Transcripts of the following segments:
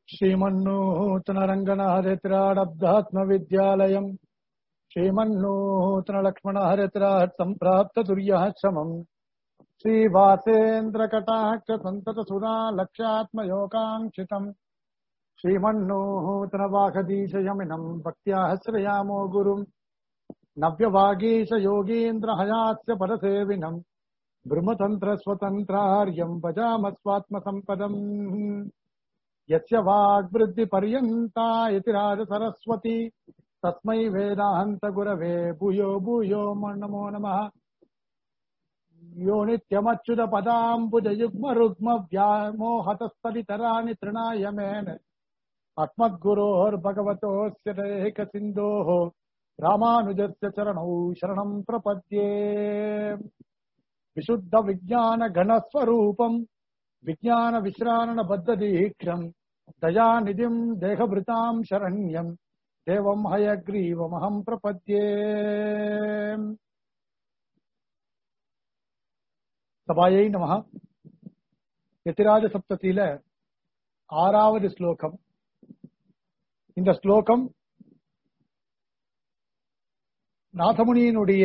श्रीमन्नूतनरङ्गनहरित्राडब्धात्मविद्यालयम् श्रीमन्नूतनलक्ष्मणहरित्रात् सम्प्राप्ततुर्यः श्रमम् श्रीवासेन्द्रकटाक्षसन्ततसुरा लक्ष्यात्मयोगाङ्क्षितम् श्रीमन्नूतनवाघदीशयमिनम् भक्त्याः श्रयामो गुरुम् नव्यवागीश योगीन्द्रहयास्य परसेविनम् ब्रह्मतन्त्रस्वतन्त्रार्यम् भजामस्वात्मसम्पदम् यस्य वाग्वृद्धिपर्यन्ता इति राजसरस्वती तस्मै वेदान्तगुरवे भूयो भूयो नमो नमः यो नित्यमच्युतपदाम्बुजयुग्मरुग्मव्यामोहतस्तदितराणि तृणाय मेन अस्मद्गुरोर्भगवतोऽस्य रेकसिन्धोः रामानुजस्य चरणौ शरणम् प्रपद्ये विशुद्धविज्ञानघनस्वरूपम् विज्ञानविश्राणबद्धदीक्षम् दयानिधिम् देहभृताम् शरण्यम् देवम् हयग्रीवमहम् प्रपद्ये சபாயை நமஹ எத்திராஜ சப்தத்தில ஆறாவது ஸ்லோகம் இந்த ஸ்லோகம் நாதமுனியினுடைய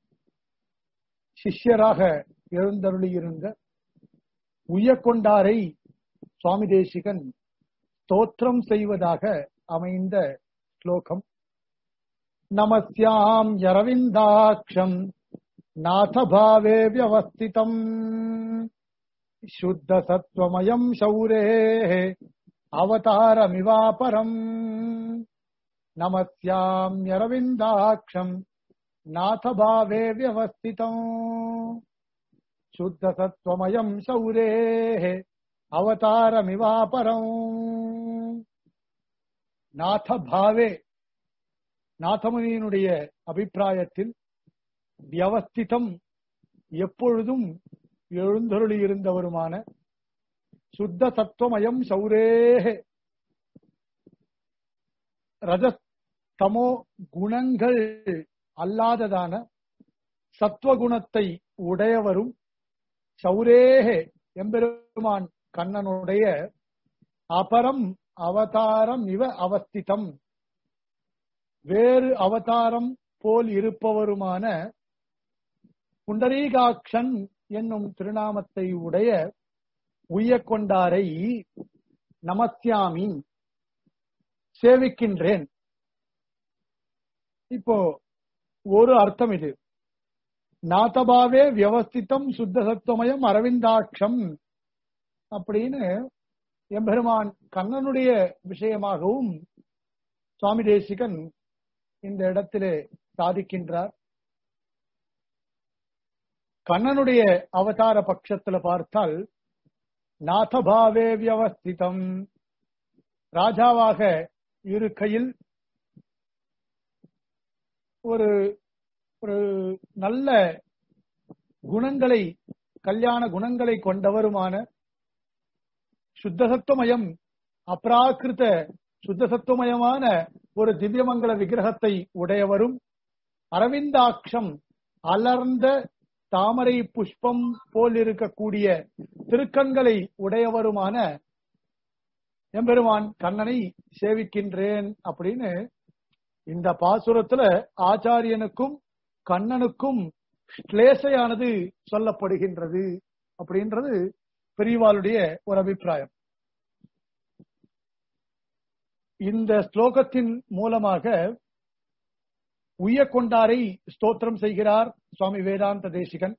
சிஷ்யராக எழுந்தருளியிருந்த உய்யக்கொண்டாரை சுவாமி தேசிகன் ஸ்தோத்திரம் செய்வதாக அமைந்த ஸ்லோகம் நமஸ்யாம் யரவிந்தாட்சம் नाथभावे व्यवस्थितम् शुद्धसत्त्वमयम् शौरेः अवतारमिवापरम् नमस्याम्यरविन्दाक्षम् नाथभावे व्यवस्थितम् शुद्धसत्त्वमयम् शौरेः அவதாரமிவாபரம் நாதபாவே நாதமுனியினுடைய அபிப்பிராயத்தில் வியவஸ்திதம் எப்பொழுதும் எழுந்தருளி இருந்தவருமான சுத்த தத்துவமயம் சௌரேகே ரஜஸ்தமோ குணங்கள் அல்லாததான சத்வகுணத்தை உடையவரும் சௌரேகே எம்பெருமான் கண்ணனுடைய அபரம் அவதாரம் இவ அவஸ்திதம் வேறு அவதாரம் போல் இருப்பவருமான புண்டரீகாட்சன் என்னும் திருநாமத்தை உடைய உய்யக்கொண்டாரை நமஸ்யாமி சேவிக்கின்றேன் இப்போ ஒரு அர்த்தம் இது நாதபாவே வியவஸ்திதம் சுத்த சத்துவமயம் அரவிந்தாட்சம் அப்படின்னு எம்பெருமான் கண்ணனுடைய விஷயமாகவும் சுவாமி தேசிகன் இந்த இடத்திலே சாதிக்கின்றார் கண்ணனுடைய அவதார பட்சத்துல பார்த்தால் நாதபாவே வியவஸ்திதம் ராஜாவாக இருக்கையில் ஒரு ஒரு நல்ல குணங்களை கல்யாண குணங்களை கொண்டவருமான சுத்தசத்துவமயம் அப்ராக்கிருத சுத்தசத்துவமயமான ஒரு திவ்யமங்கல விக்கிரகத்தை உடையவரும் அரவிந்தாட்சம் அலர்ந்த தாமரை புஷ்பம் போல் இருக்கக்கூடிய திருக்கண்களை உடையவருமான எம்பெருமான் கண்ணனை சேவிக்கின்றேன் அப்படின்னு இந்த பாசுரத்துல ஆச்சாரியனுக்கும் கண்ணனுக்கும் கிளேசையானது சொல்லப்படுகின்றது அப்படின்றது பெரியவாளுடைய ஒரு அபிப்பிராயம் இந்த ஸ்லோகத்தின் மூலமாக உய்யக்கொண்டாரை ஸ்தோத்திரம் செய்கிறார் சுவாமி வேதாந்த தேசிகன்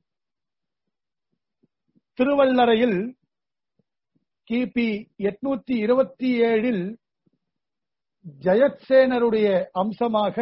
திருவள்ளரையில் கிபி எட்நூத்தி இருபத்தி ஏழில் ஜெயத்சேனருடைய அம்சமாக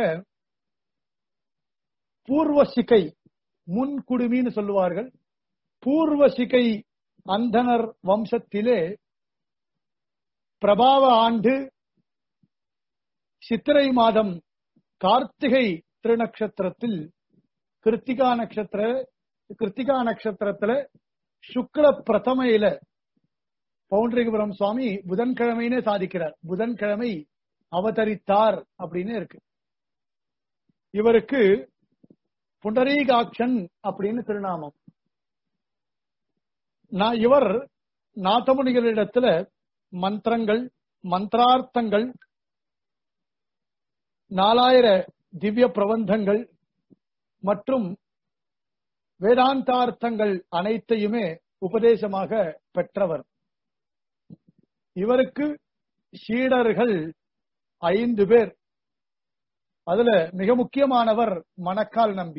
பூர்வசிகை முன்குடுமின்னு சொல்லுவார்கள் பூர்வசிகை அந்தனர் வம்சத்திலே பிரபாவ ஆண்டு சித்திரை மாதம் கார்த்திகை திருநக்ஷத்திரத்தில் கிருத்திகா நட்சத்திர கிருத்திகா நட்சத்திரத்துல சுக்ல பிரதமையில பவுண்டரிகபுரம் சுவாமி புதன்கிழமைனே சாதிக்கிறார் புதன்கிழமை அவதரித்தார் அப்படின்னு இருக்கு இவருக்கு புண்டரீகாட்சன் அப்படின்னு திருநாமம் நான் இவர் நாத்தமுனிகளிடத்துல மந்திரங்கள் மந்திரார்த்தங்கள் நாலாயிர திவ்ய பிரபந்தங்கள் மற்றும் வேதாந்தார்த்தங்கள் அனைத்தையுமே உபதேசமாக பெற்றவர் இவருக்கு சீடர்கள் ஐந்து பேர் அதுல மிக முக்கியமானவர் மணக்கால் நம்பி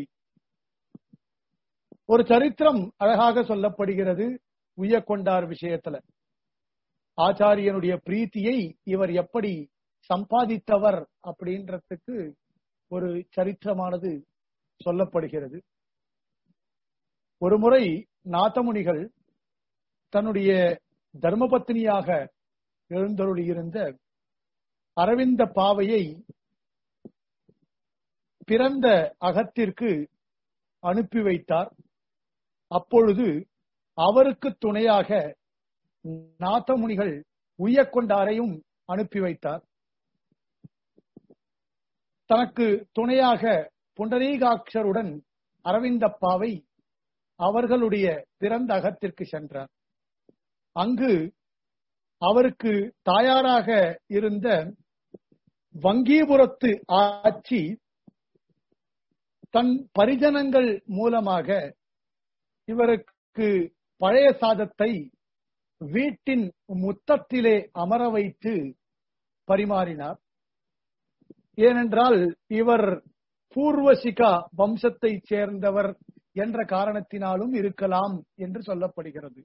ஒரு சரித்திரம் அழகாக சொல்லப்படுகிறது உய்யக்கொண்டார் விஷயத்துல ஆச்சாரியனுடைய பிரீத்தியை இவர் எப்படி சம்பாதித்தவர் அப்படின்றதுக்கு ஒரு சரித்திரமானது சொல்லப்படுகிறது ஒரு முறை நாதமுனிகள் தன்னுடைய தர்மபத்தினியாக எழுந்தருளியிருந்த அரவிந்த பாவையை பிறந்த அகத்திற்கு அனுப்பி வைத்தார் அப்பொழுது அவருக்கு துணையாக நாதமுனிகள் உய்யக்கொண்டாரையும் அனுப்பி வைத்தார் தனக்கு துணையாக புண்டரீகாட்சருடன் அரவிந்தப்பாவை அவர்களுடைய பிறந்த அகத்திற்கு சென்றார் அங்கு அவருக்கு தாயாராக இருந்த வங்கீபுரத்து ஆட்சி தன் பரிஜனங்கள் மூலமாக இவருக்கு பழைய சாதத்தை வீட்டின் முத்தத்திலே அமர வைத்து பரிமாறினார் ஏனென்றால் இவர் பூர்வசிகா வம்சத்தை சேர்ந்தவர் என்ற காரணத்தினாலும் இருக்கலாம் என்று சொல்லப்படுகிறது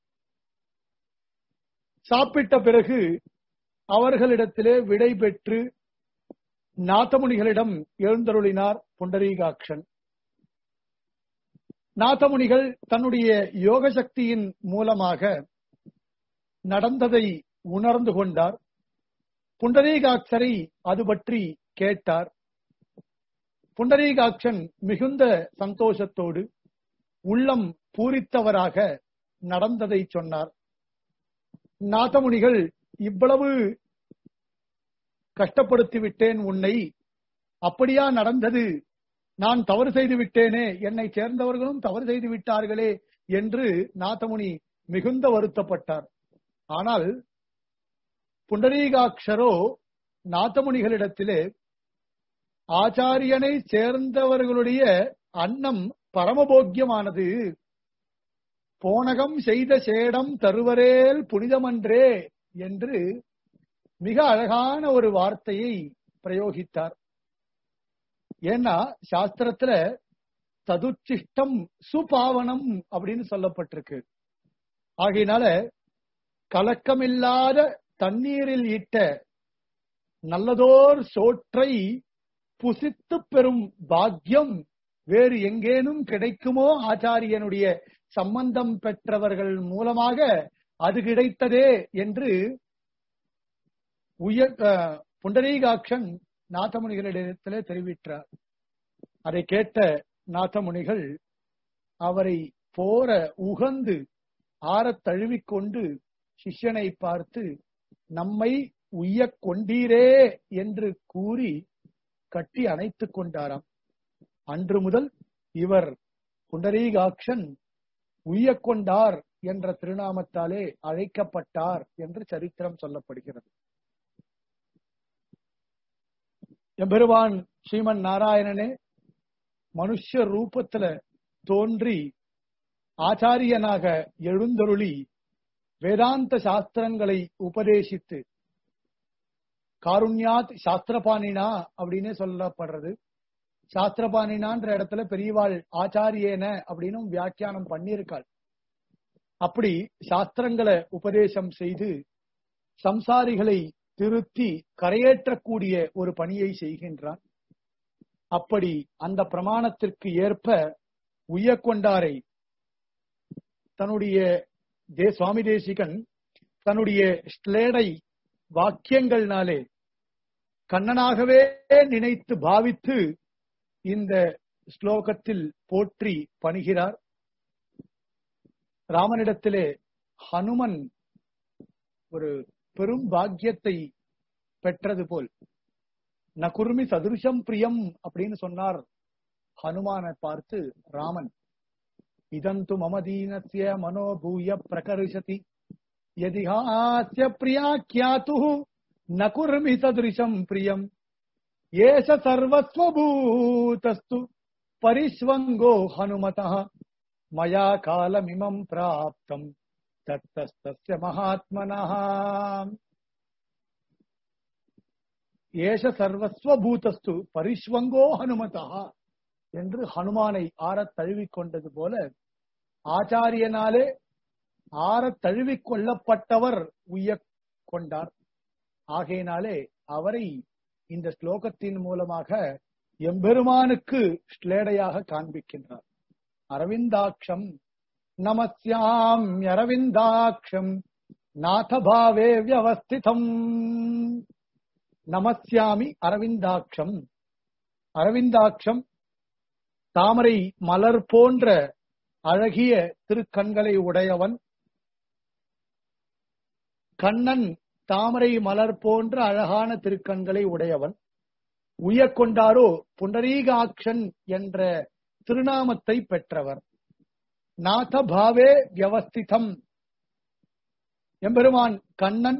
சாப்பிட்ட பிறகு அவர்களிடத்திலே விடை பெற்று நாதமுனிகளிடம் எழுந்தருளினார் புண்டரீகாட்சன் நாதமுனிகள் தன்னுடைய யோக சக்தியின் மூலமாக நடந்ததை உணர்ந்து கொண்டார் புண்டரீகாட்சரை அது பற்றி கேட்டார் புண்டரீகாட்சன் மிகுந்த சந்தோஷத்தோடு உள்ளம் பூரித்தவராக நடந்ததை சொன்னார் நாதமுனிகள் இவ்வளவு கஷ்டப்படுத்தி விட்டேன் உன்னை அப்படியா நடந்தது நான் தவறு செய்து விட்டேனே என்னை சேர்ந்தவர்களும் தவறு செய்து விட்டார்களே என்று நாதமுனி மிகுந்த வருத்தப்பட்டார் ஆனால் புண்டரீகாட்சரோ நாதமுனிகளிடத்திலே ஆச்சாரியனை சேர்ந்தவர்களுடைய அன்னம் பரமபோக்கியமானது போனகம் செய்த சேடம் தருவரேல் புனிதமன்றே என்று மிக அழகான ஒரு வார்த்தையை பிரயோகித்தார் ஏன்னா சாஸ்திரத்துல ததுச்சிஷ்டம் சுபாவனம் அப்படின்னு சொல்லப்பட்டிருக்கு ஆகையினால கலக்கமில்லாத தண்ணீரில் இட்ட நல்லதோர் சோற்றை புசித்து பெறும் பாக்கியம் வேறு எங்கேனும் கிடைக்குமோ ஆச்சாரியனுடைய சம்பந்தம் பெற்றவர்கள் மூலமாக அது கிடைத்ததே என்று உய புண்டரீகாட்சன் நாதமுனிகளிடத்திலே தெரிவித்தார் அதை கேட்ட நாதமுனிகள் அவரை போற உகந்து ஆறத் தழுவிக்கொண்டு சிஷ்யனை பார்த்து நம்மை உய்யக் கொண்டீரே என்று கூறி கட்டி அணைத்துக் கொண்டாராம் அன்று முதல் இவர் புண்டரீகாட்சன் உய்யக் கொண்டார் என்ற திருநாமத்தாலே அழைக்கப்பட்டார் என்று சரித்திரம் சொல்லப்படுகிறது எம்பெருவான் ஸ்ரீமன் நாராயணனே மனுஷ ரூபத்துல தோன்றி ஆச்சாரியனாக எழுந்தருளி வேதாந்த சாஸ்திரங்களை உபதேசித்து காருண்யாத் சாஸ்திரபாணினா அப்படின்னு சொல்லப்படுறது சாஸ்திரபாணினான்ற இடத்துல பெரியவாள் ஆச்சாரியன அப்படின்னு வியாக்கியானம் பண்ணியிருக்காள் அப்படி சாஸ்திரங்களை உபதேசம் செய்து சம்சாரிகளை திருத்தி கரையேற்றக்கூடிய ஒரு பணியை செய்கின்றான் அப்படி அந்த பிரமாணத்திற்கு ஏற்ப உய்யக்கொண்டாரை தன்னுடைய தே சுவாமி தேசிகன் தன்னுடைய ஸ்லேடை வாக்கியங்கள்னாலே கண்ணனாகவே நினைத்து பாவித்து இந்த ஸ்லோகத்தில் போற்றி பணிகிறார் ராமனிடத்திலே ஹனுமன் ஒரு பெரும் பாக்கியத்தை பெற்றது போல் நகுர்மி சதுருஷம் பிரியம் அப்படின்னு சொன்னார் ஹனுமானை பார்த்து ராமன் இதந்து மமதீனஸ்ய மனோபூய பிரகர்ஷதி யதிஹாஸ்ய பிரியா கியாத்து நகுர்மி சதுரிஷம் பிரியம் ஏஷ சர்வஸ்வபூதஸ்து பரிஸ்வங்கோ ஹனுமதः மயா காலமிமம் பிராப்தம் தத்தஸ்தஸ்ய மகாத்மனः ஏஷ சர்வஸ்வபூதஸ்து பரிஸ்வங்கோ ஹனுமதः என்று ஹனுமானை ஆறத் தழுவிக் கொண்டது போல ஆச்சாரியனாலே ஆறத் தழுவிக் கொள்ளப்பட்டவர் உய்ய கொண்டார் ஆகையினாலே அவரை இந்த ஸ்லோகத்தின் மூலமாக எம்பெருமானுக்கு ஸ்லேடையாக காண்பிக்கின்றார் அரவிந்தாட்சம் நமஸ்யாம் அரவிந்தாட்சம் நாதபாவே வியவஸ்திதம் நமஸ்யாமி அரவிந்தாட்சம் அரவிந்தாட்சம் தாமரை மலர் போன்ற அழகிய திருக்கண்களை உடையவன் கண்ணன் தாமரை மலர் போன்ற அழகான திருக்கண்களை உடையவன் உயக்கொண்டாரோ புண்டரீகாட்சன் என்ற திருநாமத்தை பெற்றவர் நாதபாவே வியவஸ்திதம் எம்பெருமான் கண்ணன்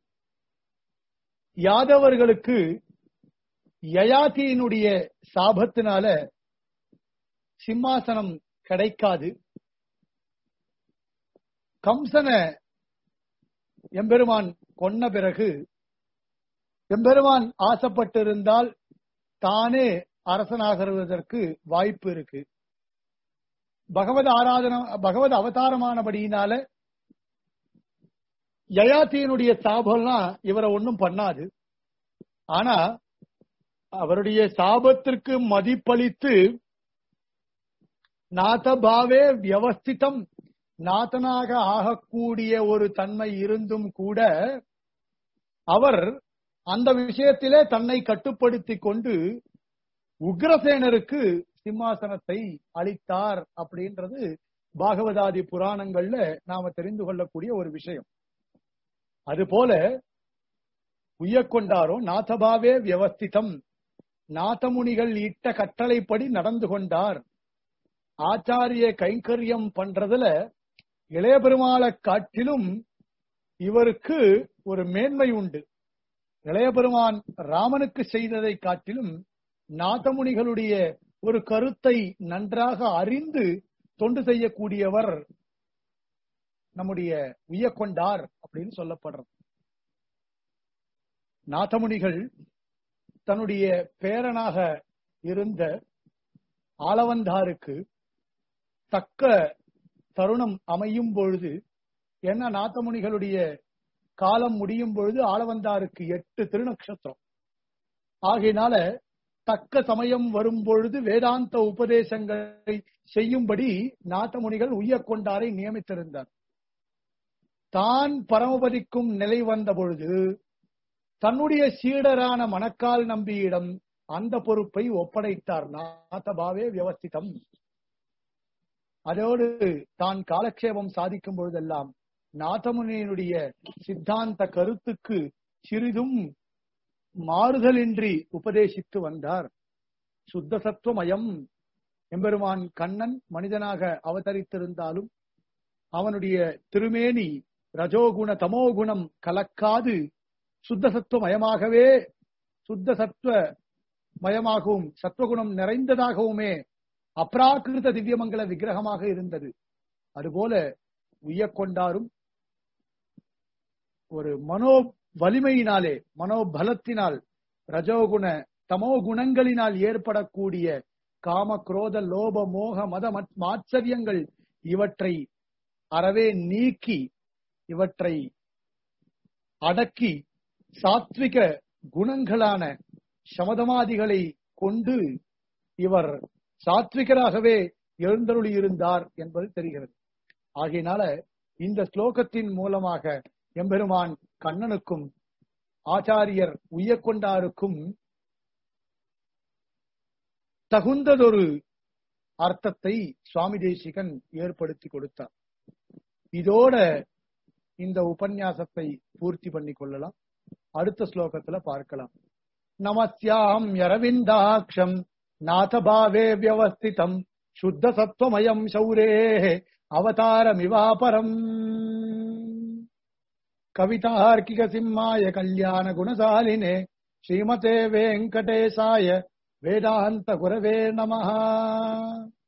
யாதவர்களுக்கு யயாதியினுடைய சாபத்தினால சிம்மாசனம் கிடைக்காது கம்சன எம்பெருமான் கொன்ன பிறகு எம்பெருமான் ஆசைப்பட்டிருந்தால் தானே அரசனாகிறதற்கு வாய்ப்பு இருக்கு பகவத் ஆராதன பகவத் அவதாரமானபடியினால யயாத்தியினுடைய சாபம்லாம் இவரை ஒன்றும் பண்ணாது ஆனா அவருடைய சாபத்திற்கு மதிப்பளித்து நாதபாவே வியவஸ்திதம் நாதனாக ஆகக்கூடிய ஒரு தன்மை இருந்தும் கூட அவர் அந்த விஷயத்திலே தன்னை கட்டுப்படுத்தி கொண்டு உக்ரசேனருக்கு சிம்மாசனத்தை அளித்தார் அப்படின்றது பாகவதாதி புராணங்கள்ல நாம தெரிந்து கொள்ளக்கூடிய ஒரு விஷயம் அதுபோல உய்யக்கொண்டாரோ நாதபாவே வியவஸ்திதம் நாதமுனிகள் இட்ட கட்டளைப்படி நடந்து கொண்டார் ஆச்சாரிய கைங்கரியம் பண்றதுல இளைய பெருமாளை காட்டிலும் இவருக்கு ஒரு மேன்மை உண்டு இளைய பெருமான் ராமனுக்கு செய்ததை காட்டிலும் நாதமுனிகளுடைய ஒரு கருத்தை நன்றாக அறிந்து தொண்டு செய்யக்கூடியவர் நம்முடைய உய்யக்கொண்டார் அப்படின்னு சொல்லப்படுறது நாதமுனிகள் தன்னுடைய பேரனாக இருந்த ஆளவந்தாருக்கு தக்க தருணம் அமையும் பொழுது என்ன நாத்தமுனிகளுடைய காலம் முடியும் பொழுது ஆளவந்தாருக்கு எட்டு திருநக்ஷத்திரம் ஆகையினால தக்க சமயம் வரும் பொழுது வேதாந்த உபதேசங்களை செய்யும்படி நாத்தமுனிகள் உய்யக்கொண்டாரை நியமித்திருந்தார் தான் பரமபதிக்கும் நிலை வந்த பொழுது தன்னுடைய சீடரான மணக்கால் நம்பியிடம் அந்த பொறுப்பை ஒப்படைத்தார் நாதபாவே வியவஸ்திதம் அதோடு தான் காலக்ஷேபம் சாதிக்கும் பொழுதெல்லாம் நாதமுனியினுடைய சித்தாந்த கருத்துக்கு சிறிதும் மாறுதலின்றி உபதேசித்து வந்தார் சுத்த சத்துவமயம் எம்பெருமான் கண்ணன் மனிதனாக அவதரித்திருந்தாலும் அவனுடைய திருமேனி ரஜோகுண தமோகுணம் கலக்காது சுத்த சத்துவமயமாகவே சுத்த சத்துவ மயமாகவும் சத்துவகுணம் நிறைந்ததாகவுமே அப்ராக்கிருத திவ்யமங்கல விக்கிரகமாக இருந்தது அதுபோல உய்யக்கொண்டாரும் ஒரு மனோ வலிமையினாலே மனோபலத்தினால் ரஜோகுண தமோ குணங்களினால் ஏற்படக்கூடிய காம குரோத லோப மோக மத மாச்சரியங்கள் இவற்றை அறவே நீக்கி இவற்றை அடக்கி சாத்விக குணங்களான சமதமாதிகளை கொண்டு இவர் சாத்விகராகவே எழுந்தருளி இருந்தார் என்பது தெரிகிறது ஆகையினால இந்த ஸ்லோகத்தின் மூலமாக எம்பெருமான் கண்ணனுக்கும் ஆச்சாரியர் உய்யக்கொண்டாருக்கும் தகுந்ததொரு அர்த்தத்தை சுவாமி தேசிகன் ஏற்படுத்தி கொடுத்தார் இதோட இந்த உபன்யாசத்தை பூர்த்தி பண்ணி கொள்ளலாம் அடுத்த ஸ்லோகத்துல பார்க்கலாம் நமஸ்யாம் யரவிந்தாட்சம் நாதபாவே வியவஸ்திதம் சுத்த சத்வமயம் சௌரே அவதாரமிவாபரம் கவிதார்க்கிக சிம்மாய கல்யாண குணசாலினே ஸ்ரீமதே வெங்கடேசாய வேதாந்த குரவே நமஹா